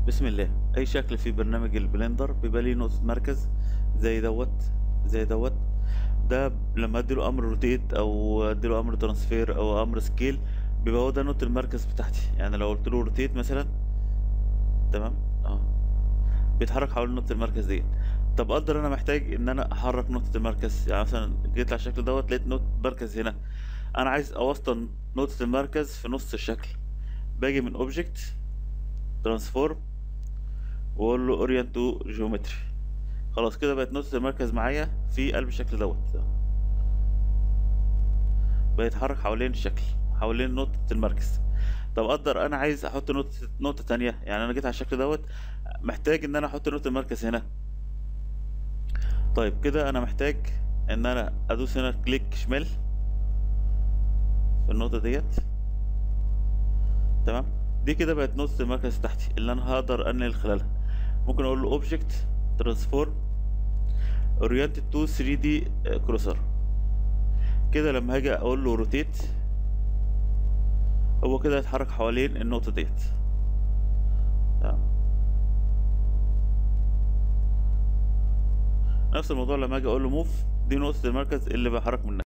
بسم الله اي شكل في برنامج البلندر بيبقى ليه نقطة مركز زي دوت زي دوت ده لما اديله امر روتيت او اديله امر ترانسفير او امر سكيل بيبقى هو ده نقطة المركز بتاعتي يعني لو قلت له روتيت مثلا تمام اه بيتحرك حول نقطة المركز دي طب اقدر انا محتاج ان انا احرك نقطة المركز يعني مثلا جيت على الشكل دوت لقيت نقطة مركز هنا انا عايز اوسطن نقطة المركز في نص الشكل باجي من اوبجكت ترانسفورم واقول له اورينت تو جيومتري خلاص كده بقت نقطة المركز معايا في قلب الشكل دوت بيتحرك حوالين الشكل حوالين نقطة المركز طب اقدر انا عايز احط نقطة نقطة تانية يعني انا جيت على الشكل دوت محتاج ان انا احط نقطة المركز هنا طيب كده انا محتاج ان انا ادوس هنا كليك شمال في النقطة ديت تمام دي كده بقت نقطة المركز بتاعتي اللي انا هقدر انقل خلالها ممكن اقول له اوبجكت ترانسفورم اورينتد تو 3 دي كروسر كده لما هاجي اقول له روتيت هو كده يتحرك حوالين النقطة ديت تمام نفس الموضوع لما اجي اقول له موف دي نقطة المركز اللي بحرك منها